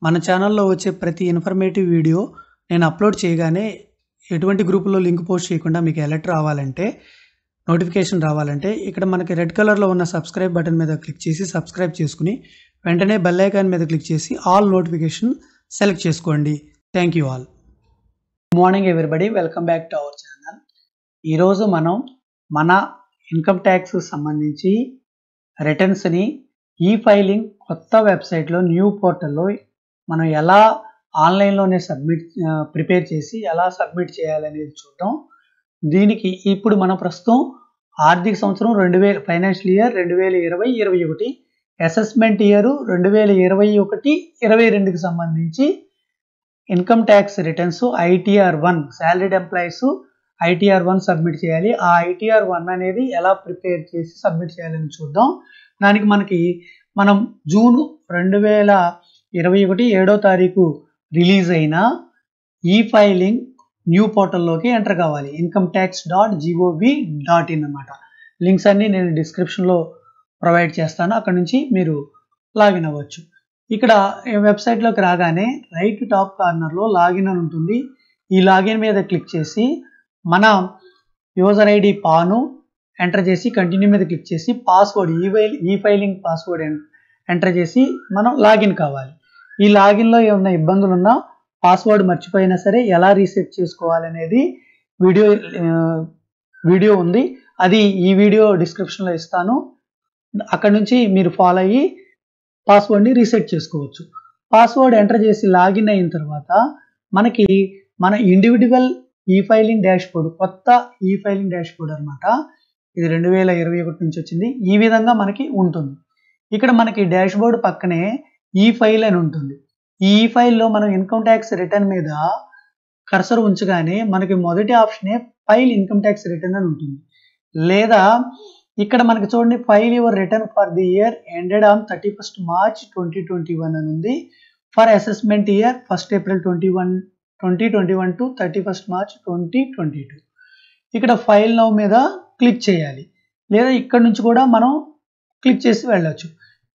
మన ఛానల్లో వచ్చే ప్రతి ఇన్ఫర్మేటివ్ వీడియో నేను అప్లోడ్ చేయగానే ఎటువంటి గ్రూపులో లింక్ పోస్ట్ చేయకుండా మీకు అలర్ట్ రావాలంటే నోటిఫికేషన్ రావాలంటే ఇక్కడ మనకి రెడ్ కలర్లో ఉన్న సబ్స్క్రైబ్ బటన్ మీద క్లిక్ చేసి సబ్స్క్రైబ్ చేసుకుని వెంటనే బెల్ ఐకాన్ మీద క్లిక్ చేసి ఆల్ నోటిఫికేషన్ సెలెక్ట్ చేసుకోండి thank you all morning everybody welcome back to our channel ఈరోజు మనం మన ఇన్కమ్ ట్యాక్స్ సంబంధించి రిటర్న్స్ని ఈ ఫైలింగ్ కొత్త వెబ్సైట్లో న్యూ పోర్టల్లో మనం ఎలా ఆన్లైన్లోనే సబ్మిట్ ప్రిపేర్ చేసి ఎలా సబ్మిట్ చేయాలనేది చూద్దాం దీనికి ఇప్పుడు మన ప్రస్తుతం ఆర్థిక సంవత్సరం రెండు వేల ఫైనాన్షియల్ ఇయర్ రెండు వేల ఇరవై ఇరవై ఒకటి అసెస్మెంట్ ఇయర్ రెండు వేల ఇరవై ఒకటి ఇరవై రెండుకి సంబంధించి income tax returns ITR one salaried employees ITR one submit చేయాలి ఆ ఐటీఆర్ వన్ అనేది ఎలా ప్రిపేర్ చేసి సబ్మిట్ చేయాలని చూద్దాం దానికి మనకి మనం జూన్ రెండు వేల ఇరవై ఒకటి ఏడో తారీఖు రిలీజ్ అయిన ఈ ఫైలింగ్ న్యూ పోర్టల్లోకి ఎంటర్ కావాలి income tax dot GOV dot in అనమాట లింక్స్ అన్నీ నేను డిస్క్రిప్షన్లో ప్రొవైడ్ చేస్తాను అక్కడ నుంచి మీరు లాగిన్ అవ్వచ్చు ఇక్కడ వెబ్సైట్లోకి రాగానే రైట్ టాప్ కార్నర్లో లాగిన్ అని ఉంటుంది ఈ లాగిన్ మీద క్లిక్ చేసి మన యూజర్ ఐడి పాను ఎంటర్ చేసి కంటిన్యూ మీద క్లిక్ చేసి password e file e filing password enter చేసి మనం లాగిన్ కావాలి ఈ లాగిన్లో ఏమన్నా ఇబ్బందులు ఉన్నా పాస్వర్డ్ మర్చిపోయినా సరే ఎలా రీసెట్ చేసుకోవాలనేది వీడియో వీడియో ఉంది అది ఈ వీడియో డిస్క్రిప్షన్లో ఇస్తాను అక్కడ నుంచి మీరు ఫాలో అయ్యి పాస్వర్డ్ని రీసెట్ చేసుకోవచ్చు పాస్వర్డ్ ఎంటర్ చేసి లాగిన్ అయిన తర్వాత మనకి మన ఇండివిజువల్ ఈ ఫైలింగ్ డాష్ బోర్డ్ కొత్త ఈ ఫైలింగ్ డాష్ బోర్డ్ అనమాట ఇది రెండు వేల ఇరవై ఒకటి నుంచి వచ్చింది ఈ విధంగా మనకి ఉంటుంది ఇక్కడ మనకి డాష్ బోర్డ్ పక్కనే ఈ ఫైల్ అని ఉంటుంది ఈ ఫైల్లో మనం ఇన్కమ్ ట్యాక్స్ రిటర్న్ మీద కర్సర్ ఉంచగానే మనకి మొదటి ఆప్షనే ఫైల్ ఇన్కమ్ ట్యాక్స్ రిటర్న్ అని ఉంటుంది లేదా ఇక్కడ మనకి చూడండి file your return for the year ended on thirty first March twenty twenty one అని ఉంది for assessment year first April twenty one twenty twenty one to thirty first March twenty twenty two ఇక్కడ file now మీద click చేయాలి లేదా ఇక్కడ నుంచి కూడా మనం క్లిక్ చేసి వెళ్ళొచ్చు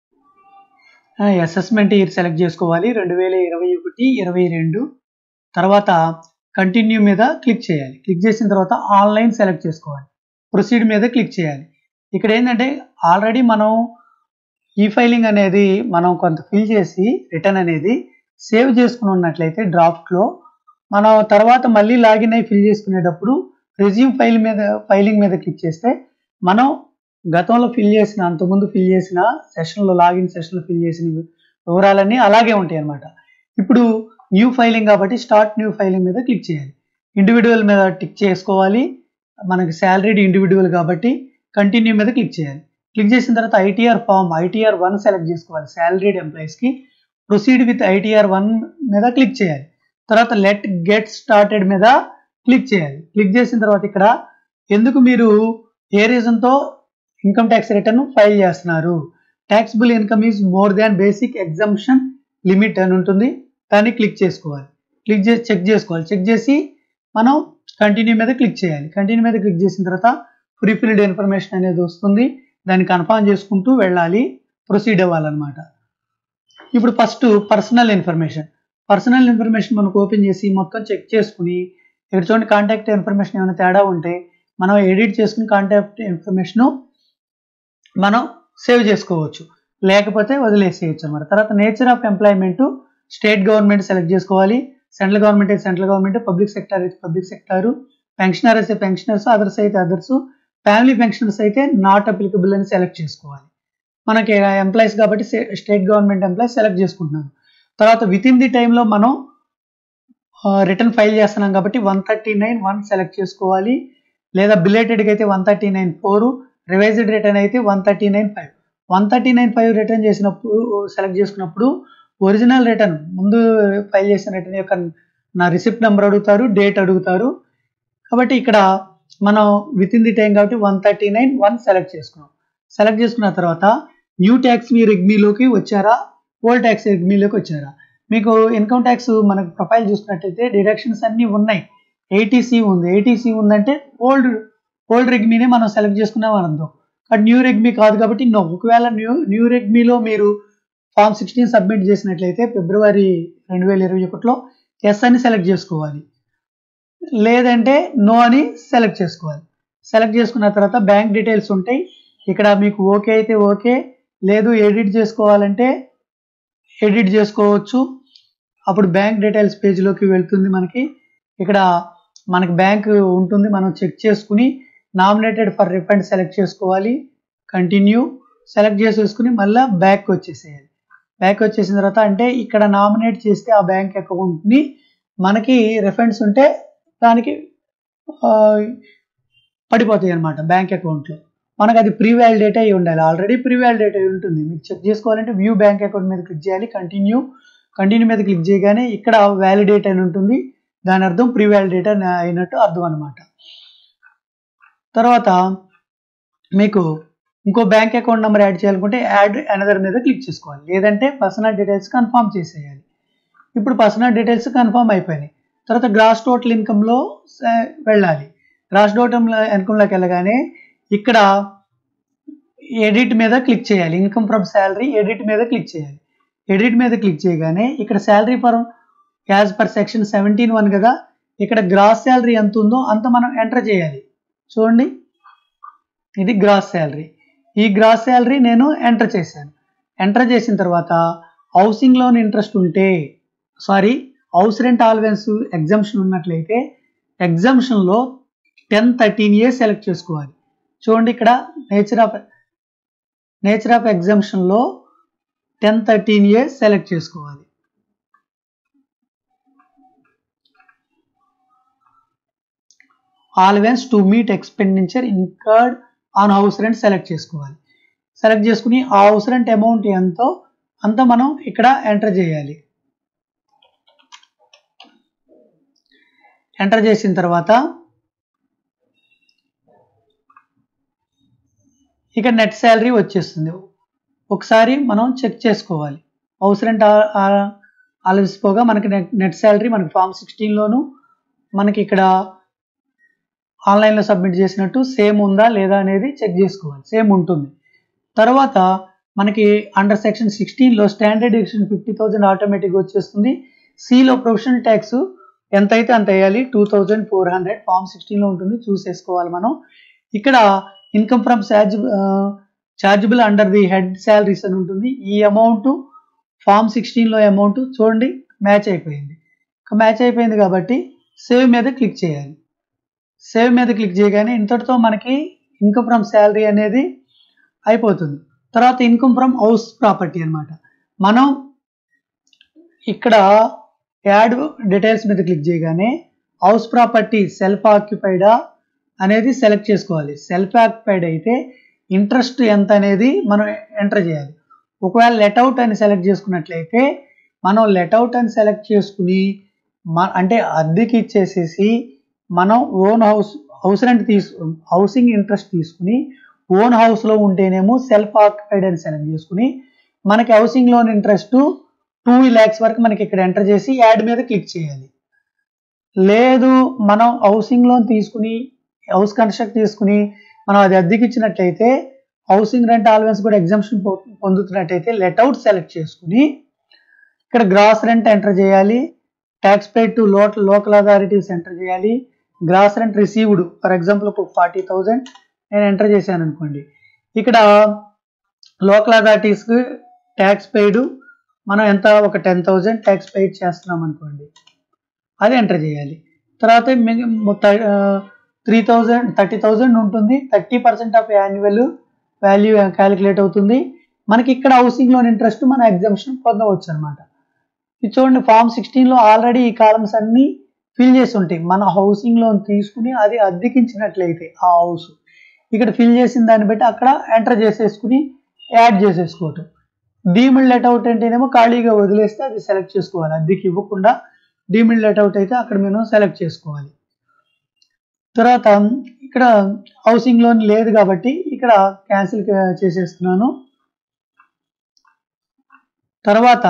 అసెస్మెంట్ ఇయర్ సెలెక్ట్ చేసుకోవాలి రెండు వేల ఇరవై ఒకటి ఇరవై రెండు తర్వాత కంటిన్యూ మీద క్లిక్ చేయాలి క్లిక్ చేసిన తర్వాత ఆన్లైన్ సెలెక్ట్ చేసుకోవాలి ప్రొసీడ్ మీద క్లిక్ చేయాలి ఇక్కడ ఏంటంటే ఆల్రెడీ మనం ఈ ఫైలింగ్ అనేది మనం కొంత ఫిల్ చేసి రిటర్న్ అనేది సేవ్ చేసుకుని ఉన్నట్లయితే డ్రాఫ్ట్లో మనం తర్వాత మళ్ళీ లాగిన్ అయి ఫిల్ చేసుకునేటప్పుడు రెజ్యూమ్ ఫైల్ మీద ఫైలింగ్ మీద క్లిక్ చేస్తే మనం గతంలో ఫిల్ చేసిన అంతకుముందు ఫిల్ చేసిన సెషన్లో లాగిన్ సెషన్లో ఫిల్ చేసిన వివరాలన్నీ అలాగే ఉంటాయి అన్నమాట ఇప్పుడు న్యూ ఫైలింగ్ కాబట్టి స్టార్ట్ న్యూ ఫైలింగ్ మీద క్లిక్ చేయాలి ఇండివిజువల్ మీద టిక్ చేసుకోవాలి మనకి శాలరీడ్ ఇండివిజువల్ కాబట్టి కంటిన్యూ మీద క్లిక్ చేయాలి క్లిక్ చేసిన తర్వాత ITR form ITR one select చేసుకోవాలి శాలరీడ్ ఎంప్లాయీస్కి ప్రొసీడ్ విత్ ఐటీఆర్ వన్ మీద క్లిక్ చేయాలి తర్వాత లెట్ గెట్ స్టార్టెడ్ మీద క్లిక్ చేయాలి క్లిక్ చేసిన తర్వాత ఇక్కడ ఎందుకు మీరు ఏ రీజన్తో ఇన్కమ్ ట్యాక్స్ రిటర్న్ ఫైల్ చేస్తున్నారు taxable income is more than basic exemption limit అని ఉంటుంది దాన్ని క్లిక్ చేసుకోవాలి క్లిక్ చేసి చెక్ చేసుకోవాలి చెక్ చేసి మనం కంటిన్యూ మీద క్లిక్ చేయాలి కంటిన్యూ మీద క్లిక్ చేసిన తర్వాత ఫ్రీ ఫిల్డ్ ఇన్ఫర్మేషన్ అనేది వస్తుంది దాన్ని కన్ఫర్మ్ చేసుకుంటూ వెళ్ళాలి ప్రొసీడ్ అవ్వాలన్నమాట ఇప్పుడు first personal information personal information మనకు ఓపెన్ చేసి మొత్తం చెక్ చేసుకుని ఇక్కడ చూడండి కాంటాక్ట్ ఇన్ఫర్మేషన్ ఏమైనా తేడా ఉంటే మనం ఎడిట్ చేసుకుని కాంటాక్ట్ ఇన్ఫర్మేషన్ మనం సేవ్ చేసుకోవచ్చు లేకపోతే వదిలేసేయచ్చు అనమాట తర్వాత nature of employment state government select చేసుకోవాలి సెంట్రల్ గవర్నమెంట్ అయితే సెంట్రల్ గవర్నమెంట్ పబ్లిక్ సెక్టర్ అయితే పబ్లిక్ సెక్టారు పెన్షనర్ అయితే పెన్షనర్స్ అదర్స్ అయితే అదర్స్ ఫ్యామిలీ పెన్షనర్స్ అయితే నాట్ అప్లికబుల్ అని సెలెక్ట్ చేసుకోవాలి మనకి ఎంప్లాయీస్ కాబట్టి స్టేట్ గవర్నమెంట్ ఎంప్లాయీస్ సెలెక్ట్ చేసుకుంటున్నాను తర్వాత విత్ ఇన్ ది టైంలో మనం రిటర్న్ ఫైల్ చేస్తున్నాం కాబట్టి one thirty nine one select చేసుకోవాలి లేదా బిలేటెడ్కి అయితే one thirty nine four revised return అయితే one thirty nine five one thirty nine five return చేసినప్పుడు సెలెక్ట్ చేసుకున్నప్పుడు ఒరిజినల్ రిటర్న్ ముందు ఫైల్ చేసిన రిటర్న్ యొక్క నా రిసిప్ట్ నెంబర్ అడుగుతారు డేట్ అడుగుతారు కాబట్టి ఇక్కడ మనం విత్ ఇన్ ది టైం కాబట్టి one thirty nine one select చేసుకున్నాం సెలెక్ట్ చేసుకున్న తర్వాత న్యూ ట్యాక్స్ మీ రెగ్మీలోకి వచ్చారా ఓల్డ్ ట్యాక్స్ రెగ్మీలోకి వచ్చారా మీకు ఇన్కమ్ ట్యాక్స్ మనకు ప్రొఫైల్ చూసినట్టయితే డిడక్షన్స్ అన్నీ ఉన్నాయి ఏటీసీ ఉంది ఏటీసీ ఉందంటే ఓల్డ్ ఓల్డ్ రెగ్మీనే మనం సెలెక్ట్ చేసుకున్నాం అర్థం బట్ న్యూ రెగ్మీ కాదు కాబట్టి నో ఒకవేళ న్యూ న్యూ రెగ్మీలో మీరు ఫామ్ సిక్స్టీన్ సబ్మిట్ చేసినట్లయితే ఫిబ్రవరి రెండు వేల ఇరవై ఒకటిలో ఎస్ అని సెలెక్ట్ చేసుకోవాలి లేదంటే నో అని సెలెక్ట్ చేసుకోవాలి సెలెక్ట్ చేసుకున్న తర్వాత బ్యాంక్ డీటెయిల్స్ ఉంటాయి ఇక్కడ మీకు ఓకే అయితే ఓకే లేదు ఎడిట్ చేసుకోవాలంటే ఎడిట్ చేసుకోవచ్చు అప్పుడు బ్యాంక్ డీటెయిల్స్ పేజ్లోకి వెళ్తుంది మనకి ఇక్కడ మనకి బ్యాంక్ ఉంటుంది మనం చెక్ చేసుకుని నామినేటెడ్ ఫర్ రిఫండ్ సెలెక్ట్ చేసుకోవాలి కంటిన్యూ సెలెక్ట్ చేసేసుకుని మళ్ళీ బ్యాక్ వచ్చేసేయాలి బ్యాక్ వచ్చేసిన తర్వాత అంటే ఇక్కడ నామినేట్ చేస్తే ఆ బ్యాంక్ అకౌంట్ని మనకి రిఫండ్స్ ఉంటే దానికి ఆ, పడిపోతాయి అనమాట బ్యాంక్ అకౌంట్లో మనకు అది ప్రీ వ్యాలిడేట్ అయి ఉండాలి ఆల్రెడీ ప్రీ వ్యాలిడేట్ అయి ఉంటుంది మీకు చెక్ చేసుకోవాలంటే వ్యూ బ్యాంక్ అకౌంట్ మీద క్లిక్ చేయాలి కంటిన్యూ కంటిన్యూ మీద క్లిక్ చేయగానే ఇక్కడ వ్యాలిడేట్ అని ఉంటుంది దాని అర్థం ప్రీ వ్యాలిడేట్ అని అయినట్టు అర్థం అనమాట తర్వాత మీకు ఇంకో బ్యాంక్ అకౌంట్ నెంబర్ యాడ్ చేయాలనుకుంటే యాడ్ అనదర్ మీద క్లిక్ చేసుకోవాలి లేదంటే పర్సనల్ డీటెయిల్స్ కన్ఫర్మ్ చేసేయాలి ఇప్పుడు పర్సనల్ డీటెయిల్స్ కన్ఫర్మ్ అయిపోయినాయి తర్వాత గ్రాస్ టోటల్ ఇన్కమ్లో వెళ్ళాలి గ్రాస్ టోటల్ ఇన్కమ్లోకి వెళ్ళగానే ఇక్కడ ఎడిట్ మీద క్లిక్ చేయాలి ఇన్కమ్ ఫ్రమ్ శాలరీ ఎడిట్ మీద క్లిక్ చేయాలి ఎడిట్ మీద క్లిక్ చేయగానే ఇక్కడ salary for as per section seventeen one కదా ఇక్కడ గ్రాస్ శాలరీ ఎంత ఉందో అంత మనం ఎంటర్ చేయాలి చూడండి ఇది గ్రాస్ శాలరీ ఈ గ్రాస్ శాలరీ నేను ఎంటర్ చేశాను ఎంటర్ చేసిన తర్వాత హౌసింగ్ లోన్ ఇంట్రెస్ట్ ఉంటే sorry house rent allowance exemption ఉన్నట్లయితే ఎగ్జామ్షన్లో టెన్ థర్టీన్ ఇయర్స్ సెలెక్ట్ చేసుకోవాలి చూడండి ఇక్కడ నేచర్ ఆఫ్ నేచర్ ఆఫ్ ఎగ్జామ్షన్లో టెన్ థర్టీన్ ఇయర్స్ సెలెక్ట్ చేసుకోవాలి allowance to meet expenditure incurred on house rent select చేసుకోవాలి సెలెక్ట్ చేసుకుని ఆ హౌస్ రెంట్ అమౌంట్ ఎంతో అంత మనం ఇక్కడ ఎంటర్ చేయాలి ఎంటర్ చేసిన తర్వాత ఇక నెట్ శాలరీ వచ్చేస్తుంది ఒకసారి మనం చెక్ చేసుకోవాలి హౌస్ రెంట్ ఆలోచిపోగా మనకి నెట్ నెట్ శాలరీ మనకి ఫామ్ సిక్స్టీన్లోను మనకి ఇక్కడ ఆన్లైన్లో సబ్మిట్ చేసినట్టు సేమ్ ఉందా లేదా అనేది చెక్ చేసుకోవాలి సేమ్ ఉంటుంది తర్వాత మనకి అండర్ సెక్షన్ సిక్స్టీన్లో స్టాండర్డ్ ఎడిషన్ ఫిఫ్టీ థౌజండ్ ఆటోమేటిక్గా వచ్చేస్తుంది సిలో ప్రొఫెషనల్ ట్యాక్స్ ఎంత అయితే అంత వేయాలి two thousand four hundred form సిక్స్టీన్లో ఉంటుంది చూసేసుకోవాలి మనం ఇక్కడ income from charge chargeable under the head salaries అని ఉంటుంది ఈ అమౌంట్ ఫామ్ సిక్స్టీన్లో అమౌంట్ చూడండి మ్యాచ్ అయిపోయింది మ్యాచ్ అయిపోయింది కాబట్టి సేవ్ మీద క్లిక్ చేయాలి సేవ్ మీద క్లిక్ చేయగానే ఇంతటితో మనకి ఇన్కమ్ ఫ్రమ్ శాలరీ అనేది అయిపోతుంది తర్వాత ఇన్కమ్ ఫ్రమ్ హౌస్ ప్రాపర్టీ అన్నమాట మనం ఇక్కడ యాడ్ డీటెయిల్స్ మీద క్లిక్ చేయగానే హౌస్ ప్రాపర్టీ సెల్ఫ్ ఆక్యుపైడా అనేది సెలెక్ట్ చేసుకోవాలి సెల్ఫ్ ఆక్యుపైడ్ అయితే ఇంట్రెస్ట్ ఎంత అనేది మనం ఎంటర్ చేయాలి ఒకవేళ లెట్అవుట్ అని సెలెక్ట్ చేసుకున్నట్లయితే మనం లెట్అవుట్ అని సెలెక్ట్ చేసుకుని మ అంటే అద్దెకి ఇచ్చేసేసి మనం ఓన్ హౌస్ హౌస్ రెంట్ తీసు హౌసింగ్ ఇంట్రెస్ట్ తీసుకుని ఓన్ హౌస్లో ఉంటేనేమో సెల్ఫ్ ఆక్యుపైడ్ అని సెలెక్ట్ చేసుకుని మనకి housing loan interest two lakhs వరకు మనకి ఇక్కడ ఎంటర్ చేసి యాడ్ మీద క్లిక్ చేయాలి లేదు మనం హౌసింగ్ లోన్ తీసుకుని హౌస్ కన్స్ట్రక్ట్ తీసుకుని మనం అది అద్దెకి ఇచ్చినట్లయితే హౌసింగ్ రెంట్ ఆల్వెన్స్ కూడా ఎగ్జామ్షన్ పొందుతున్నట్టయితే లెట్అవుట్ సెలెక్ట్ చేసుకుని ఇక్కడ గ్రాస్ రెంట్ ఎంటర్ చేయాలి tax paid to local local authorities enter చేయాలి gross rent received for example ఒక ఫార్టీ థౌజండ్ నేను ఎంటర్ చేశాను అనుకోండి ఇక్కడ లోకల్ అథారిటీస్కి ట్యాక్స్ పెయిడ్ మనం ఎంత ఒక టెన్ థౌజండ్ ట్యాక్స్ పెయిడ్ చేస్తున్నాం అనుకోండి అది ఎంటర్ చేయాలి తర్వాత త్రీ థౌజండ్ థర్టీ థౌజండ్ ఉంటుంది thirty percent of annual value calculate అవుతుంది మనకి ఇక్కడ హౌసింగ్ లోన్ ఇంట్రెస్ట్ మన ఎగ్జామ్షన్ పొందవచ్చు అనమాట ఇది చూడండి ఫామ్ సిక్స్టీన్లో ఆల్రెడీ ఈ కాలమ్స్ అన్ని ఫిల్ చేసి ఉంటాయి మన హౌసింగ్ లోన్ తీసుకుని అది అద్దెకించినట్లయితే ఆ హౌస్ ఇక్కడ ఫిల్ చేసిన దాన్ని బట్టి అక్కడ ఎంటర్ చేసేసుకుని యాడ్ చేసేసుకోవటం డీమిల్ లెట్అవుట్ అంటేనేమో ఖాళీగా వదిలేస్తే అది సెలెక్ట్ చేసుకోవాలి అద్దెకి ఇవ్వకుండా డీమిల్ లెట్అవుట్ అయితే అక్కడ మేము సెలెక్ట్ చేసుకోవాలి తర్వాత ఇక్కడ హౌసింగ్ లోన్ లేదు కాబట్టి ఇక్కడ క్యాన్సిల్ చేసేస్తున్నాను తర్వాత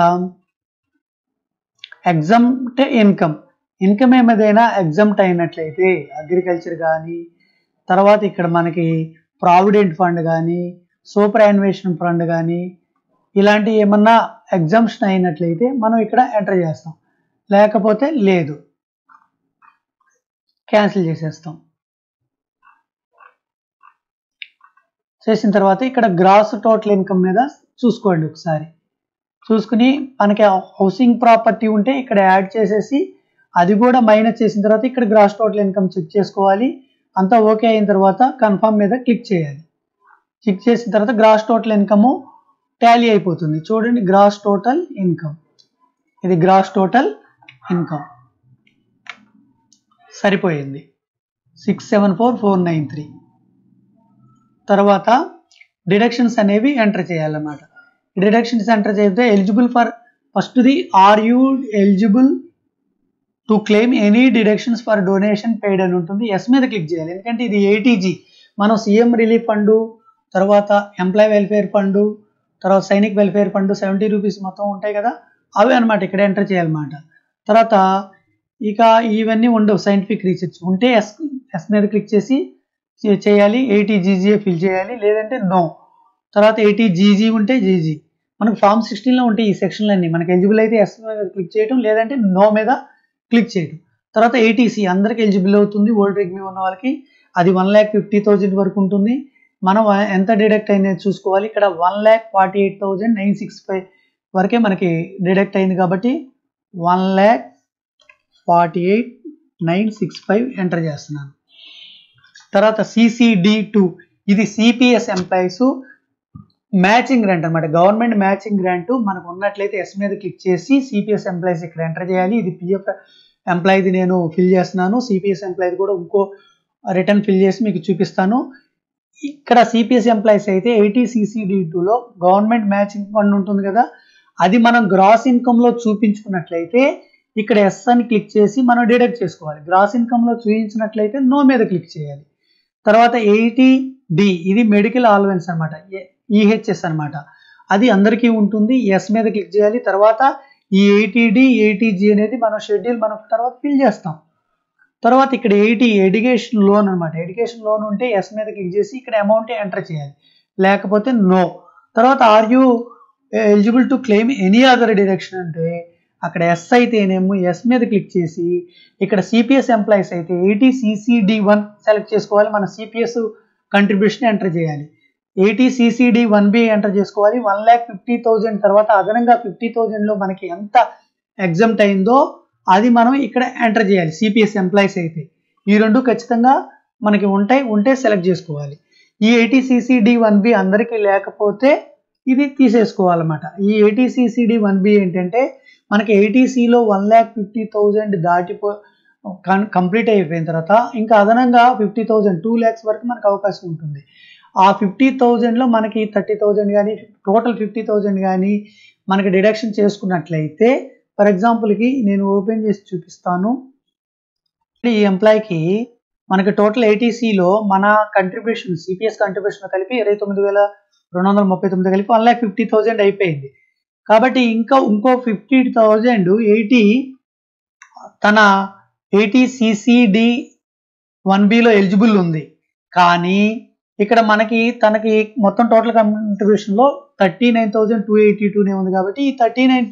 ఎగ్జామ్ట్ ఇన్కమ్ ఇన్కమ్ ఏమైనా ఎగ్జామ్ట్ అయినట్లయితే అగ్రికల్చర్ కానీ తర్వాత ఇక్కడ మనకి ప్రావిడెంట్ ఫండ్ కానీ సూపర్ యాన్యువేషన్ ఫండ్ కానీ ఇలాంటి ఏమన్నా ఎగ్జామ్షన్ అయినట్లయితే మనం ఇక్కడ ఎంటర్ చేస్తాం లేకపోతే లేదు క్యాన్సిల్ చేసేస్తాం చేసిన తర్వాత ఇక్కడ గ్రాస్ టోటల్ ఇన్కమ్ మీద చూసుకోండి ఒకసారి చూసుకుని మనకి హౌసింగ్ ప్రాపర్టీ ఉంటే ఇక్కడ యాడ్ చేసేసి అది కూడా మైనస్ చేసిన తర్వాత ఇక్కడ గ్రాస్ టోటల్ ఇన్కమ్ చెక్ చేసుకోవాలి అంతా ఓకే అయిన తర్వాత కన్ఫర్మ్ మీద క్లిక్ చేయాలి క్లిక్ చేసిన తర్వాత గ్రాస్ టోటల్ ఇన్కమ్ టాలీ అయిపోతుంది చూడండి గ్రాస్ టోటల్ ఇన్కమ్ ఇది గ్రాస్ టోటల్ ఇన్కమ్ సరిపోయింది six seven four four nine three తర్వాత డిడక్షన్స్ అనేవి ఎంటర్ చేయాలన్నమాట డిడక్షన్స్ ఎంటర్ చేస్తే ఎలిజిబుల్ ఫర్ ఫస్ట్ది are you eligible to claim any deductions for donation paid అని ఉంటుంది ఎస్ మీద క్లిక్ చేయాలి ఎందుకంటే ఇది ఏటీజీ మనం సీఎం రిలీఫ్ ఫండ్ తర్వాత ఎంప్లాయ్ వెల్ఫేర్ ఫండ్ తర్వాత Sainik welfare fund seventy rupees మొత్తం ఉంటాయి కదా అవి అనమాట ఇక్కడ ఎంటర్ చేయాలన్నమాట తర్వాత ఇక ఇవన్నీ ఉండవు సైంటిఫిక్ రీసెర్చ్ ఉంటే ఎస్ ఎస్ మీద క్లిక్ చేసి చే- చేయాలి ఎయిటీ జీజీఏ ఫిల్ చేయాలి లేదంటే నో తర్వాత ఎయిటీ జీజీ ఉంటే జీజీ మనకు ఫామ్ సిక్స్టీన్లో ఉంటాయి ఈ సెక్షన్లన్నీ మనకి ఎలిజిబుల్ అయితే ఎస్ మీద క్లిక్ చేయడం లేదంటే నో మీద క్లిక్ చేయడం తర్వాత ఏటీసీ అందరికి ఎలిజిబుల్ అవుతుంది ఓల్డ్ రెగ్మీ ఉన్న వాళ్ళకి అది వన్ ల్యాక్ ఫిఫ్టీ థౌజండ్ వరకు ఉంటుంది మనం ఎంత డిడక్ట్ అయింది చూసుకోవాలి ఇక్కడ one lakh forty eight thousand nine six five వరకే మనకి డిడక్ట్ అయింది కాబట్టి one lakh forty eight nine six five enter చేస్తున్నాను తర్వాత సిసిడి టూ ఇది సిపిఎస్ ఎంప్లాయీస్ మ్యాచింగ్ గ్రాంట్ అనమాట గవర్నమెంట్ మ్యాచింగ్ గ్రాంట్ మనకు ఉన్నట్లయితే ఎస్ మీద క్లిక్ చేసి సిపిఎస్ ఎంప్లాయీస్ ఇక్కడ ఎంటర్ చేయాలి ఇది పిఎఫ్ ఎంప్లాయీది నేను ఫిల్ చేస్తున్నాను సిపిఎస్ ఎంప్లాయీది కూడా ఇంకో రిటర్న్ ఫిల్ చేసి మీకు చూపిస్తాను ఇక్కడ సిపిఎస్ ఎంప్లాయీస్ అయితే ఎయిటీ సిసిడి టూలో గవర్నమెంట్ మ్యాచింగ్ ఫండ్ ఉంటుంది కదా అది మనం గ్రాస్ ఇన్కమ్లో చూపించుకున్నట్లయితే ఇక్కడ ఎస్ అని క్లిక్ చేసి మనం డిడక్ట్ చేసుకోవాలి గ్రాస్ ఇన్కమ్లో చూపించినట్లయితే నో మీద క్లిక్ చేయాలి తర్వాత ఎయిటీ డి ఇది మెడికల్ ఆల్వెన్స్ అనమాట ఈహెచ్ఎస్ అన్నమాట అది అందరికీ ఉంటుంది ఎస్ మీద క్లిక్ చేయాలి తర్వాత ఈ ఎయిటీడి ఎయిటీజీ అనేది మనం షెడ్యూల్ మనం తర్వాత ఫిల్ చేస్తాం తర్వాత ఇక్కడ ఎయిటీ ఎడ్యుకేషన్ లోన్ అనమాట ఎడ్యుకేషన్ లోన్ ఉంటే ఎస్ మీద క్లిక్ చేసి ఇక్కడ అమౌంట్ ఎంటర్ చేయాలి లేకపోతే నో తర్వాత are you eligible to claim any other deduction అంటే అక్కడ ఎస్ అయితేనేమో ఎస్ మీద క్లిక్ చేసి ఇక్కడ సిపిఎస్ ఎంప్లాయీస్ అయితే ఎయిటీ సిసిడి వన్ సెలెక్ట్ చేసుకోవాలి మన సిపిఎస్ కంట్రిబ్యూషన్ ఎంటర్ చేయాలి eighty CCD one B enter చేసుకోవాలి వన్ ల్యాక్ ఫిఫ్టీ థౌజండ్ తర్వాత అదనంగా ఫిఫ్టీ థౌజండ్లో మనకి ఎంత ఎగ్జామ్ట్ అయిందో అది మనం ఇక్కడ ఎంటర్ చేయాలి సిపిఎస్ ఎంప్లాయీస్ అయితే ఈ రెండు ఖచ్చితంగా మనకి ఉంటాయి ఉంటే సెలెక్ట్ చేసుకోవాలి ఈ ఎయిటీ సిసిడి వన్ బి అందరికీ లేకపోతే ఇది తీసేసుకోవాలన్నమాట ఈ ఎయిటీ సిసిడి వన్ బి ఏంటంటే మనకి ఎయిటీసీలో వన్ ల్యాక్ ఫిఫ్టీ థౌజండ్ దాటిపో కంప్లీట్ అయిపోయిన తర్వాత ఇంకా అదనంగా ఫిఫ్టీ థౌజండ్ టూ ల్యాక్స్ వరకు మనకు అవకాశం ఉంటుంది ఆ ఫిఫ్టీ థౌజండ్లో మనకి థర్టీ థౌజండ్ కానీ టోటల్ ఫిఫ్టీ థౌజండ్ కానీ మనకి డిడక్షన్ చేసుకున్నట్లయితే ఫర్ ఎగ్జాంపుల్కి నేను ఓపెన్ చేసి చూపిస్తాను ఈ ఎంప్లాయీకి మనకి టోటల్ ఏటీసీలో మన కంట్రిబ్యూషన్ సిపిఎస్ కంట్రిబ్యూషన్ కలిపి ఇరవై తొమ్మిది వేల రెండు వందల ముప్పై తొమ్మిది కలిపి వన్ ల్యాక్ ఫిఫ్టీ థౌజండ్ అయిపోయింది కాబట్టి ఇంకా ఇంకో ఫిఫ్టీ థౌజండ్ ఎయిటీ తన ఎయిటీ సిసిడి వన్ బిలో ఎలిజిబుల్ ఉంది కానీ ఇక్కడ మనకి తనకి మొత్తం టోటల్ కంట్రిబ్యూషన్లో thirty nine thousand two eighty టూనే ఉంది కాబట్టి ఈ thirty nine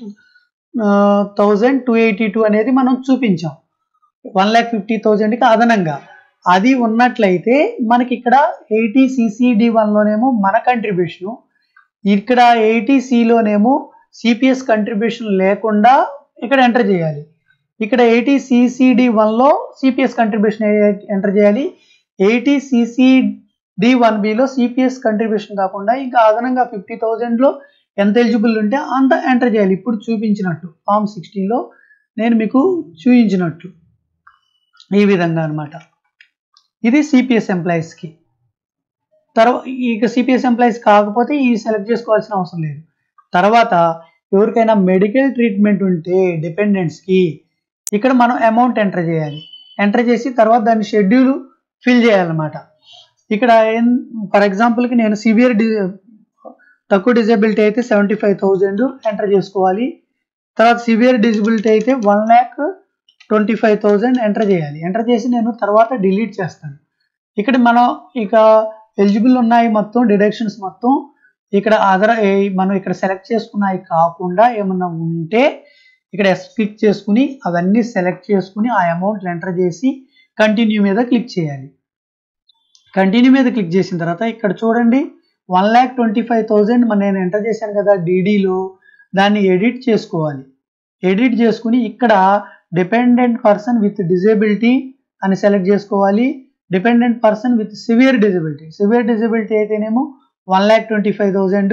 thousand two eighty two అనేది మనం చూపించాం వన్ ల్యాక్ ఫిఫ్టీ థౌజండ్కి అదనంగా అది ఉన్నట్లయితే మనకి ఇక్కడ ఎయిటీ సిసిడి వన్లోనేమో మన కంట్రిబ్యూషను ఇక్కడ ఎయిటీ సిలోనేమో సిపిఎస్ కంట్రిబ్యూషన్ లేకుండా ఇక్కడ ఎంటర్ చేయాలి ఇక్కడ ఎయిటీ సిసిడి వన్లో సిపిఎస్ కంట్రిబ్యూషన్ ఎంటర్ చేయాలి ఎయిటీ సిసిడి వన్ బిలో సిపిఎస్ కంట్రిబ్యూషన్ కాకుండా ఇంకా అదనంగా ఫిఫ్టీ థౌజండ్లో ఎంత ఎలిజిబుల్ ఉంటే అంత ఎంటర్ చేయాలి ఇప్పుడు చూపించినట్టు ఫామ్ సిక్స్టీన్లో నేను మీకు చూపించినట్లు ఈ విధంగా అనమాట ఇది సిపిఎస్ ఎంప్లాయీస్కి తర్వాత ఇక సిపిఎస్ ఎంప్లాయీస్ కాకపోతే ఈ సెలెక్ట్ చేసుకోవాల్సిన అవసరం లేదు తర్వాత ఎవరికైనా మెడికల్ ట్రీట్మెంట్ ఉంటే డిపెండెంట్స్కి ఇక్కడ మనం అమౌంట్ ఎంటర్ చేయాలి ఎంటర్ చేసి తర్వాత దాని షెడ్యూల్ ఫిల్ చేయాలన్నమాట ఇక్కడ ఫర్ ఎగ్జాంపుల్కి నేను సివియర్ డి తక్కువ డిజబిలిటీ అయితే సెవెంటీ ఫైవ్ థౌజండ్ ఎంటర్ చేసుకోవాలి తర్వాత సివియర్ డిజబిలిటీ అయితే one lakh twenty five thousand enter చేయాలి ఎంటర్ చేసి నేను తర్వాత డిలీట్ చేస్తాను ఇక్కడ మనం ఇక ఎలిజిబుల్ ఉన్నాయి మొత్తం డిడక్షన్స్ మొత్తం ఇక్కడ అదర్ మనం ఇక్కడ సెలెక్ట్ చేసుకున్నవి కాకుండా ఏమన్నా ఉంటే ఇక్కడ ఎస్ క్లిక్ చేసుకుని అవన్నీ సెలెక్ట్ చేసుకుని ఆ అమౌంట్ ఎంటర్ చేసి కంటిన్యూ మీద క్లిక్ చేయాలి కంటిన్యూ మీద క్లిక్ చేసిన తర్వాత ఇక్కడ చూడండి one lakh twenty five thousand నేను ఎంటర్ చేశాను కదా డీడీలో దాన్ని ఎడిట్ చేసుకోవాలి ఎడిట్ చేసుకుని ఇక్కడ డిపెండెంట్ పర్సన్ విత్ డిజేబిలిటీ అని సెలెక్ట్ చేసుకోవాలి dependent person with severe disability severe disability అయితేనేమో one lakh twenty five thousand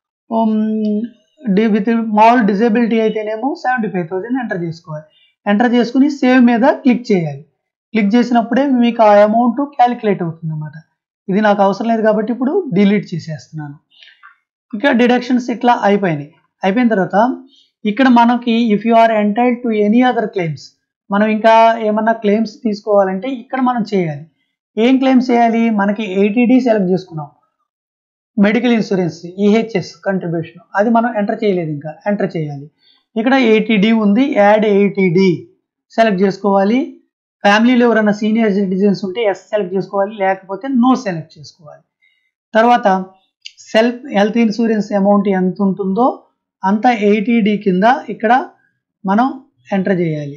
with మామూలు డిజబిలిటీ అయితేనేమో సెవెంటీ ఫైవ్ థౌజండ్ ఎంటర్ చేసుకోవాలి ఎంటర్ చేసుకుని సేవ్ మీద క్లిక్ చేయాలి క్లిక్ చేసినప్పుడే మీకు ఆ అమౌంట్ క్యాలిక్యులేట్ అవుతుంది అన్నమాట ఇది నాకు అవసరం లేదు కాబట్టి ఇప్పుడు డిలీట్ చేసేస్తున్నాను ఇంకా డిడక్షన్స్ ఇట్లా అయిపోయినాయి అయిపోయిన తర్వాత ఇక్కడ మనకి if you are entitled to any other claims మనం ఇంకా ఏమన్నా క్లెయిమ్స్ తీసుకోవాలంటే ఇక్కడ మనం చేయాలి ఏం క్లెయిమ్స్ చేయాలి మనకి ఎయిటీడీ సెలెక్ట్ చేసుకున్నాం మెడికల్ ఇన్సూరెన్స్ ఈహెచ్ఎస్ కంట్రిబ్యూషన్ అది మనం ఎంటర్ చేయలేదు ఇంకా ఎంటర్ చేయాలి ఇక్కడ ఎయిటీడీ ఉంది యాడ్ ఎయిటీడీ సెలెక్ట్ చేసుకోవాలి ఫ్యామిలీలో ఎవరైనా సీనియర్ సిటిజన్స్ ఉంటే ఎస్ సెలెక్ట్ చేసుకోవాలి లేకపోతే నో సెలెక్ట్ చేసుకోవాలి తర్వాత సెల్ఫ్ హెల్త్ ఇన్సూరెన్స్ అమౌంట్ ఎంత ఉంటుందో అంత ఎయిటీడీ కింద ఇక్కడ మనం ఎంటర్ చేయాలి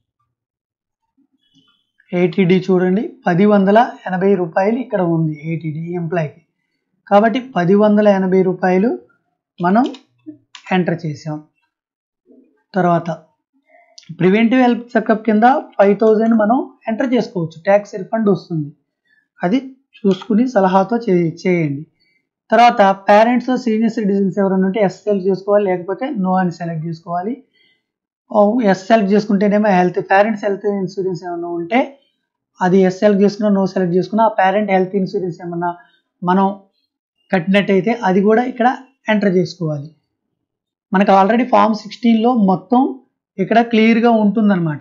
ఎయిటీడీ చూడండి పది వందల ఎనభై రూపాయలు ఇక్కడ ఉంది ఎయిటీడీ ఎంప్లాయ్కి కాబట్టి పది వందల ఎనభై రూపాయలు మనం ఎంటర్ చేసాం తర్వాత ప్రివెంటివ్ హెల్త్ చెకప్ కింద ఫైవ్ థౌజండ్ మనం ఎంటర్ చేసుకోవచ్చు ట్యాక్స్ రిఫండ్ వస్తుంది అది చూసుకుని సలహాతో చే చేయండి తర్వాత పేరెంట్స్ సీనియర్ సిటిజన్స్ ఎవరైనా ఉంటే ఎస్ సెలెక్ట్ చేసుకోవాలి లేకపోతే నో అని సెలెక్ట్ చేసుకోవాలి ఎస్ సెలెక్ట్ చేసుకుంటేనేమో హెల్త్ పేరెంట్స్ హెల్త్ ఇన్సూరెన్స్ ఏమైనా ఉంటే అది ఎస్ సెలెక్ట్ చేసుకున్నా నో సెలెక్ట్ చేసుకున్నా ఆ పేరెంట్ హెల్త్ ఇన్సూరెన్స్ ఏమన్నా మనం కట్టినట్టయితే అది కూడా ఇక్కడ ఎంటర్ చేసుకోవాలి మనకు ఆల్రెడీ ఫామ్ సిక్స్టీన్లో మొత్తం ఇక్కడ క్లియర్గా ఉంటుందన్నమాట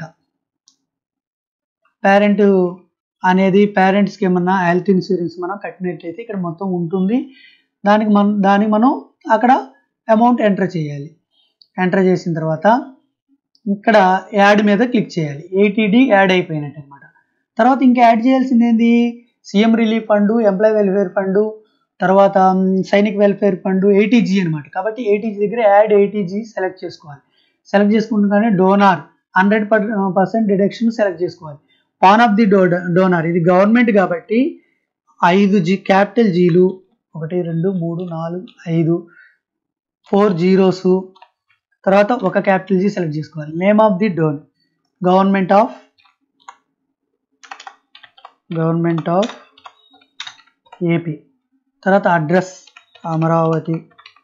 పేరెంట్ అనేది పేరెంట్స్కి ఏమన్నా హెల్త్ ఇన్సూరెన్స్ మనం కట్టినట్లయితే ఇక్కడ మొత్తం ఉంటుంది దానికి మనం దానికి మనం అక్కడ అమౌంట్ ఎంటర్ చేయాలి ఎంటర్ చేసిన తర్వాత ఇక్కడ యాడ్ మీద క్లిక్ చేయాలి ఏటీడీ యాడ్ అయిపోయినట్టు అనమాట తర్వాత ఇంకా యాడ్ చేయాల్సింది ఏంది CM relief fund employee welfare fund తర్వాత సైనిక్ వెల్ఫేర్ ఫండ్ ఏటీజీ అనమాట కాబట్టి ఏటీజీ దగ్గర యాడ్ ఏటీజీ సెలెక్ట్ చేసుకోవాలి సెలెక్ట్ చేసుకుంటున్నానే donor hundred percent deduction select చేసుకోవాలి PAN of the do donor ఇది గవర్నమెంట్ కాబట్టి ఐదు జీ క్యాపిటల్ జీలు ఒకటి రెండు మూడు నాలుగు ఐదు ఫోర్ జీరోస్ తర్వాత ఒక క్యాపిటల్ జీ సెలెక్ట్ చేసుకోవాలి name of the donee government of government of AP తర్వాత address Amaravati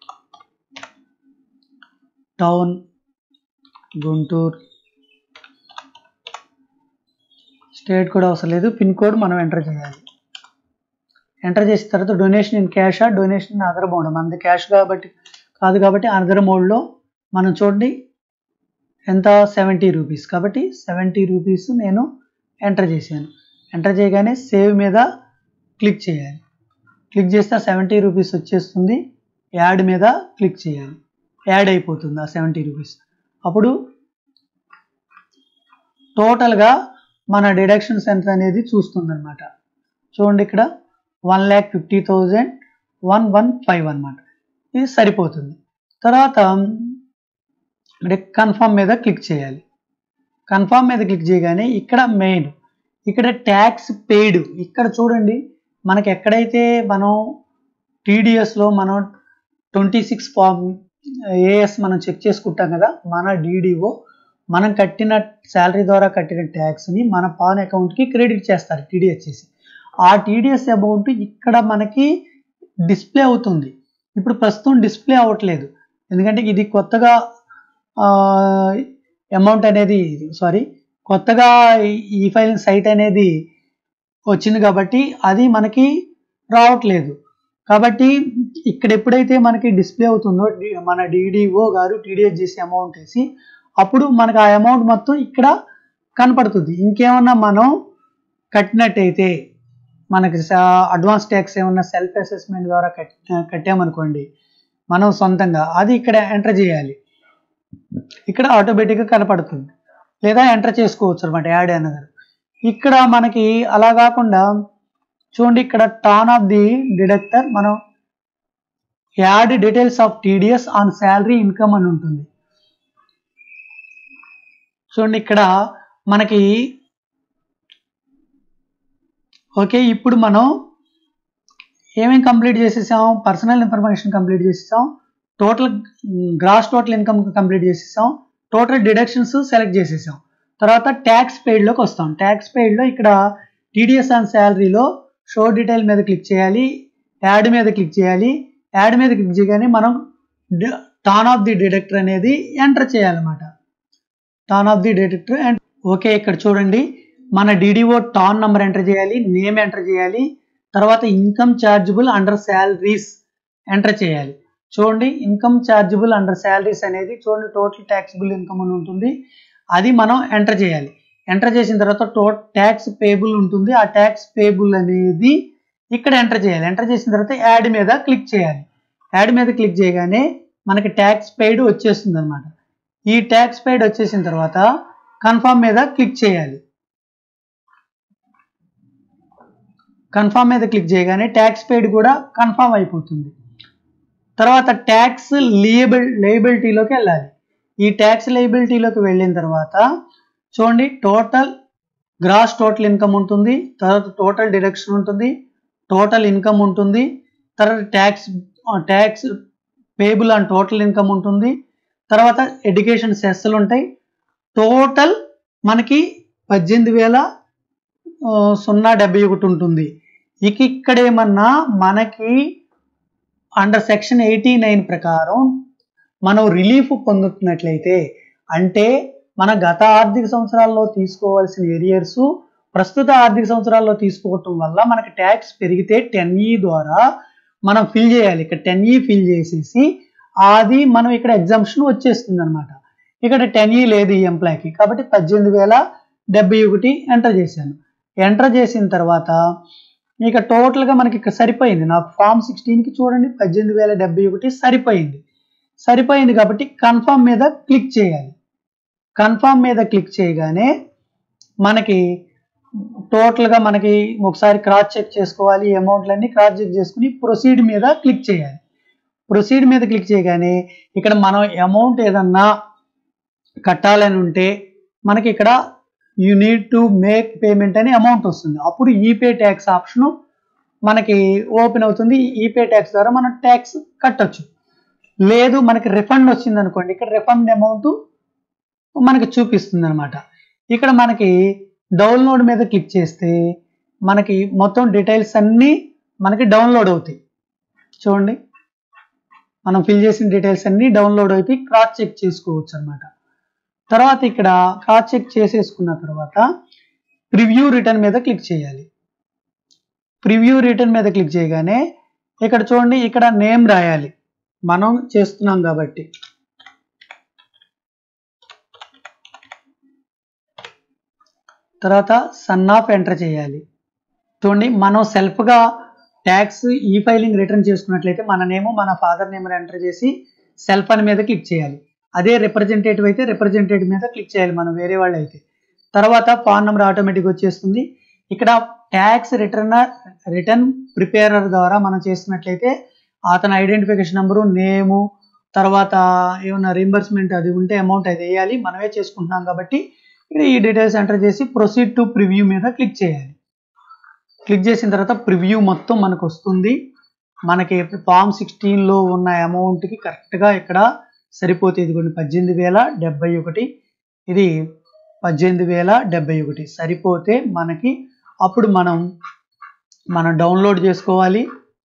town Guntur state కూడా అవసరం లేదు పిన్ కోడ్ మనం ఎంటర్ చేయాలి ఎంటర్ చేసిన తర్వాత డొనేషన్ ఇన్ క్యాషా డొనేషన్ ఇన్ అదర్ మోడ్ మనది క్యాష్ కాబట్టి కాదు కాబట్టి అదర్ మోడ్లో మనం చూడండి ఎంత సెవెంటీ రూపీస్ కాబట్టి సెవెంటీ రూపీస్ నేను ఎంటర్ చేశాను ఎంటర్ చేయగానే సేవ్ మీద క్లిక్ చేయాలి క్లిక్ చేస్తే ఆ సెవెంటీ రూపీస్ వచ్చేస్తుంది యాడ్ మీద క్లిక్ చేయాలి యాడ్ అయిపోతుంది ఆ సెవెంటీ రూపీస్ అప్పుడు టోటల్గా మన డిడక్షన్స్ ఎంత అనేది చూస్తుంది అనమాట చూడండి ఇక్కడ one lakh fifty thousand one one five అనమాట ఇది సరిపోతుంది తర్వాత కన్ఫర్మ్ మీద క్లిక్ చేయాలి కన్ఫర్మ్ మీద క్లిక్ చేయగానే ఇక్కడ మెయిన్ ఇక్కడ ట్యాక్స్ పెయిడ్ ఇక్కడ చూడండి మనకి ఎక్కడైతే మనం టీడీఎస్లో మనం ట్వంటీ సిక్స్ ఫామ్ ఏఎస్ మనం చెక్ చేసుకుంటాం కదా మన డీడీఓ మనం కట్టిన శాలరీ ద్వారా కట్టిన ట్యాక్స్ని మన పాన్ అకౌంట్కి క్రెడిట్ చేస్తారు టీడీఎస్ చేసి ఆ టీడీఎస్ అమౌంట్ ఇక్కడ మనకి డిస్ప్లే అవుతుంది ఇప్పుడు ప్రస్తుతం డిస్ప్లే అవ్వట్లేదు ఎందుకంటే ఇది కొత్తగా అమౌంట్ అనేది సారీ కొత్తగా ఈ ఫైల్ సైట్ అనేది వచ్చింది కాబట్టి అది మనకి రావట్లేదు కాబట్టి ఇక్కడ ఎప్పుడైతే మనకి డిస్ప్లే అవుతుందో మన డిడిఓ గారు టీడీఎస్ చేసే అమౌంట్ వేసి అప్పుడు మనకు ఆ అమౌంట్ మొత్తం ఇక్కడ కనపడుతుంది ఇంకేమన్నా మనం కట్టినట్టయితే మనకి అడ్వాన్స్ ట్యాక్స్ ఏమన్నా సెల్ఫ్ అసెస్మెంట్ ద్వారా కట్ కట్టామనుకోండి మనం సొంతంగా అది ఇక్కడ ఎంటర్ చేయాలి ఇక్కడ ఆటోమేటిక్గా కనపడుతుంది లేదా ఎంటర్ చేసుకోవచ్చు అనమాట యాడ్ అనేది ఇక్కడ మనకి అలా కాకుండా చూడండి ఇక్కడ టాన్ ఆఫ్ ది డిడక్టర్ మనం add details of TDS on salary income అని ఉంటుంది చూడండి ఇక్కడ మనకి ఓకే ఇప్పుడు మనం ఏమేమి కంప్లీట్ చేసేసాం పర్సనల్ ఇన్ఫర్మేషన్ కంప్లీట్ చేసేసాం total gross total income complete చేసేసాం టోటల్ డిడక్షన్స్ సెలెక్ట్ చేసేసాం తర్వాత ట్యాక్స్ పెయిడ్లోకి వస్తాం ట్యాక్స్ పెయిడ్లో ఇక్కడ టీడీఎస్ ఆన్ శాలరీలో షో డీటెయిల్ మీద క్లిక్ చేయాలి యాడ్ మీద క్లిక్ చేయాలి యాడ్ మీద క్లిక్ చేయగానే మనం టాన్ ఆఫ్ ది డిడక్టర్ అనేది ఎంటర్ చేయాలన్నమాట TAN of the deductor and okay ఇక్కడ చూడండి మన డిడిఓ టాన్ నెంబర్ ఎంటర్ చేయాలి నేమ్ ఎంటర్ చేయాలి తర్వాత income chargeable under salaries enter చేయాలి చూడండి ఇన్కమ్ ఛార్జబుల్ అండర్ శాలరీస్ అనేది చూడండి టోటల్ ట్యాక్సిబుల్ ఇన్కమ్ అని ఉంటుంది అది మనం ఎంటర్ చేయాలి ఎంటర్ చేసిన తర్వాత టో ట్యాక్స్ పేబుల్ ఉంటుంది ఆ ట్యాక్స్ పేబుల్ అనేది ఇక్కడ ఎంటర్ చేయాలి ఎంటర్ చేసిన తర్వాత యాడ్ మీద క్లిక్ చేయాలి యాడ్ మీద క్లిక్ చేయగానే మనకి ట్యాక్స్ పెయిడ్ వచ్చేస్తుంది అనమాట ఈ ట్యాక్స్ పెయిడ్ వచ్చేసిన తర్వాత కన్ఫర్మ్ మీద క్లిక్ చేయాలి కన్ఫర్మ్ మీద క్లిక్ చేయగానే ట్యాక్స్ పెయిడ్ కూడా కన్ఫర్మ్ అయిపోతుంది తర్వాత ట్యాక్స్ లియబిల్ లయబిలిటీలోకి వెళ్ళాలి ఈ ట్యాక్స్ లయబిలిటీలోకి వెళ్ళిన తర్వాత చూడండి టోటల్ గ్రాస్ టోటల్ ఇన్కమ్ ఉంటుంది తర్వాత టోటల్ డిడక్షన్ ఉంటుంది టోటల్ ఇన్కమ్ ఉంటుంది తర్వాత tax tax payable and total income ఉంటుంది తర్వాత ఎడ్యుకేషన్ సెస్లు ఉంటాయి టోటల్ మనకి పద్దెనిమిది వేల ఆ, సున్నా డెబ్బై ఒకటి ఉంటుంది ఇక ఇక్కడ ఏమన్నా మనకి అండర్ సెక్షన్ ఎయిటీ నైన్ ప్రకారం మనం రిలీఫ్ పొందుతున్నట్లయితే అంటే మన గత ఆర్థిక సంవత్సరాల్లో తీసుకోవాల్సిన ఏరియర్స్ ప్రస్తుత ఆర్థిక సంవత్సరాల్లో తీసుకోవటం వల్ల మనకి ట్యాక్స్ పెరిగితే టెన్ ఈ ద్వారా మనం ఫిల్ చేయాలి ఇక్కడ టెన్ ఈ ఫిల్ చేసేసి అది మనం ఇక్కడ ఎగ్జామ్షన్ వచ్చేస్తుంది అనమాట ఇక్కడ టెన్ ఈ లేదు ఈ ఎంప్లాయ్కి కాబట్టి పద్దెనిమిది వేల డెబ్బై ఒకటి ఎంటర్ చేశాను ఎంటర్ చేసిన తర్వాత ఇక టోటల్గా మనకి ఇక్కడ సరిపోయింది నాకు ఫామ్ సిక్స్టీన్కి చూడండి పద్దెనిమిది వేల డెబ్బై ఒకటి సరిపోయింది సరిపోయింది కాబట్టి కన్ఫర్మ్ మీద క్లిక్ చేయాలి కన్ఫర్మ్ మీద క్లిక్ చేయగానే మనకి టోటల్గా మనకి ఒకసారి క్రాస్ చెక్ చేసుకోవాలి ఈ అమౌంట్లన్నీ క్రాస్ చెక్ చేసుకుని ప్రొసీడ్ మీద క్లిక్ చేయాలి ప్రొసీడ్ మీద క్లిక్ చేయగానే ఇక్కడ మనం అమౌంట్ ఏదన్నా కట్టాలని ఉంటే మనకి ఇక్కడ you need to make payment అని అమౌంట్ వస్తుంది అప్పుడు ఈపే ట్యాక్స్ ఆప్షను మనకి ఓపెన్ అవుతుంది ఈపే ట్యాక్స్ ద్వారా మనం ట్యాక్స్ కట్టొచ్చు లేదు మనకి రిఫండ్ వచ్చింది అనుకోండి ఇక్కడ రిఫండ్ అమౌంట్ మనకి చూపిస్తుంది అనమాట ఇక్కడ మనకి డౌన్లోడ్ మీద క్లిక్ చేస్తే మనకి మొత్తం డీటెయిల్స్ అన్నీ మనకి డౌన్లోడ్ అవుతాయి చూడండి మనం ఫిల్ చేసిన డీటెయిల్స్ అన్నీ డౌన్లోడ్ అయిపోయి క్రాస్ చెక్ చేసుకోవచ్చు అనమాట తర్వాత ఇక్కడ క్రాస్ చెక్ చేసేసుకున్న తర్వాత ప్రివ్యూ రిటర్న్ మీద క్లిక్ చేయాలి ప్రివ్యూ రిటర్న్ మీద క్లిక్ చేయగానే ఇక్కడ చూడండి ఇక్కడ నేమ్ రాయాలి మనం చేస్తున్నాం కాబట్టి తర్వాత సన్ ఆఫ్ ఎంటర్ చేయాలి చూడండి మనం సెల్ఫ్గా ట్యాక్స్ ఈ ఫైలింగ్ రిటర్న్ చేసుకున్నట్లయితే మన నేము మన ఫాదర్ నేమ్ ఎంటర్ చేసి సెల్ఫ్ అని మీద క్లిక్ చేయాలి అదే రిప్రజెంటేటివ్ అయితే రిప్రజెంటేటివ్ మీద క్లిక్ చేయాలి మనం వేరే వాళ్ళు అయితే తర్వాత ఫాన్ నెంబర్ ఆటోమేటిక్ వచ్చేస్తుంది ఇక్కడ ట్యాక్స్ రిటర్న్ రిటర్న్ ప్రిపేరర్ ద్వారా మనం చేస్తున్నట్లయితే అతని ఐడెంటిఫికేషన్ నెంబరు నేము తర్వాత ఏమన్నా రీంబర్స్మెంట్ అది ఉంటే అమౌంట్ అది వేయాలి మనమే చేసుకుంటున్నాం కాబట్టి ఇక్కడ ఈ డీటెయిల్స్ ఎంటర్ చేసి ప్రొసీడ్ టు ప్రివ్యూ మీద క్లిక్ చేయాలి క్లిక్ చేసిన తర్వాత ప్రివ్యూ మొత్తం మనకు వస్తుంది మనకి ఫామ్ సిక్స్టీన్లో ఉన్న అమౌంట్కి కరెక్ట్గా ఇక్కడ సరిపోతుంది ఇదిగోండి పద్దెనిమిది వేల డెబ్బై ఒకటి ఇది పద్దెనిమిది వేల డెబ్బై ఒకటి సరిపోతే మనకి అప్పుడు మనం మనం డౌన్లోడ్ చేసుకోవాలి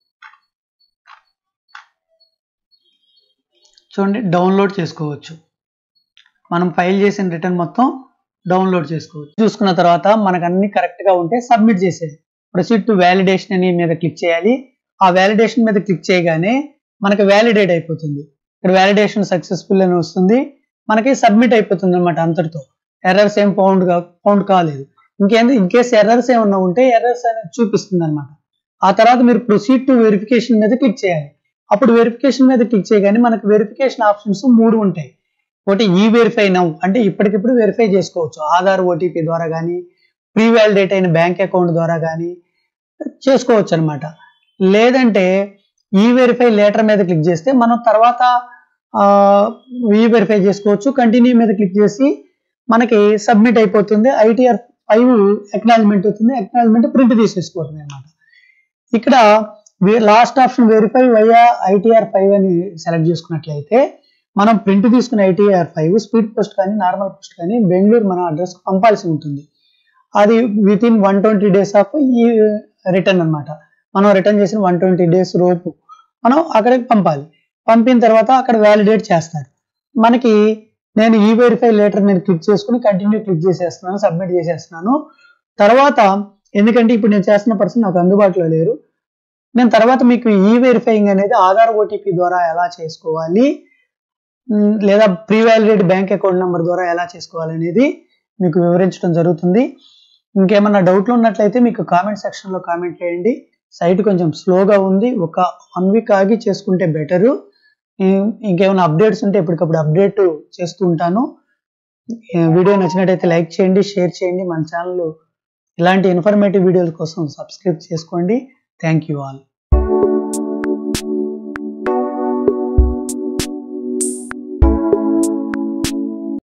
చూడండి డౌన్లోడ్ చేసుకోవచ్చు మనం ఫైల్ చేసిన రిటర్న్ మొత్తం డౌన్లోడ్ చేసుకోవచ్చు చూసుకున్న తర్వాత మనకు అన్ని కరెక్ట్గా ఉంటే సబ్మిట్ చేసేది ప్రొసీడ్ టు వ్యాలిడేషన్ అని మీద క్లిక్ చేయాలి ఆ వ్యాలిడేషన్ మీద క్లిక్ చేయగానే మనకి వ్యాలిడేట్ అయిపోతుంది ఇక్కడ వ్యాలిడేషన్ సక్సెస్ఫుల్ అని వస్తుంది మనకి సబ్మిట్ అయిపోతుంది అనమాట అంతటితో ఎర్రర్స్ ఏం ఫౌండ్ ఫౌండ్ కాలేదు ఇంకేంది ఇన్ కేస్ ఎర్రర్స్ ఏమన్నా ఉంటే ఎర్రర్స్ అనేది చూపిస్తుంది అనమాట ఆ తర్వాత మీరు ప్రొసీడ్ టు వెరిఫికేషన్ మీద క్లిక్ చేయాలి అప్పుడు వెరిఫికేషన్ మీద క్లిక్ చేయగానే మనకు వెరిఫికేషన్ ఆప్షన్స్ మూడు ఉంటాయి ఒకటి ఈ వెరిఫై నౌ అంటే ఇప్పటికిప్పుడు వెరిఫై చేసుకోవచ్చు ఆధార్ ఓటీపీ ద్వారా కానీ ప్రీ వ్యాలిడేట్ అయిన బ్యాంక్ అకౌంట్ ద్వారా కానీ చేసుకోవచ్చు అనమాట లేదంటే ఈ వెరిఫై లేటర్ మీద క్లిక్ చేస్తే మనం తర్వాత ఈ వెరిఫై చేసుకోవచ్చు కంటిన్యూ మీద క్లిక్ చేసి మనకి సబ్మిట్ అయిపోతుంది ఐటీఆర్ ఫైవ్ ఎక్నాలజ్మెంట్ అవుతుంది ఎక్నాలజ్మెంట్ ప్రింట్ తీసేసుకోవటం అనమాట ఇక్కడ last option verify via ITR five అని సెలెక్ట్ చేసుకున్నట్లయితే మనం ప్రింట్ తీసుకున్న ఐటీఆర్ ఫైవ్ స్పీడ్ పోస్ట్ కానీ నార్మల్ పోస్ట్ కానీ బెంగళూరు మన అడ్రస్ పంపాల్సి ఉంటుంది అది within one twenty days of ఈ రిటర్న్ అన్నమాట మనం రిటర్న్ చేసిన వన్ ట్వంటీ డేస్ రోపు మనం అక్కడికి పంపాలి పంపిన తర్వాత అక్కడ వ్యాలిడేట్ చేస్తారు మనకి నేను ఈ వెరిఫై లెటర్ నేను క్లిక్ చేసుకుని కంటిన్యూ క్లిక్ చేసేస్తున్నాను సబ్మిట్ చేసేస్తున్నాను తర్వాత ఎందుకంటే ఇప్పుడు నేను చేస్తున్న పర్సన్ నాకు అందుబాటులో లేరు నేను తర్వాత మీకు ఈ వెరిఫైయింగ్ అనేది ఆధార్ ఓటీపీ ద్వారా ఎలా చేసుకోవాలి ఉమ్, లేదా pre validate bank account number ద్వారా ఎలా చేసుకోవాలి అనేది మీకు వివరించడం జరుగుతుంది ఇంకేమన్నా డౌట్లు ఉన్నట్లయితే మీకు కామెంట్ సెక్షన్లో కామెంట్ చేయండి సైట్ కొంచెం స్లోగా ఉంది ఒక వన్ వీక్ ఆగి చేసుకుంటే బెటరు ఇంకేమైనా అప్డేట్స్ ఉంటే ఎప్పటికప్పుడు అప్డేట్ చేస్తూ ఉంటాను ఈ వీడియో నచ్చినట్టయితే లైక్ చేయండి షేర్ చేయండి మన ఛానల్ ఇలాంటి ఇన్ఫర్మేటివ్ వీడియోల కోసం సబ్స్క్రైబ్ చేసుకోండి థ్యాంక్ యూ ఆల్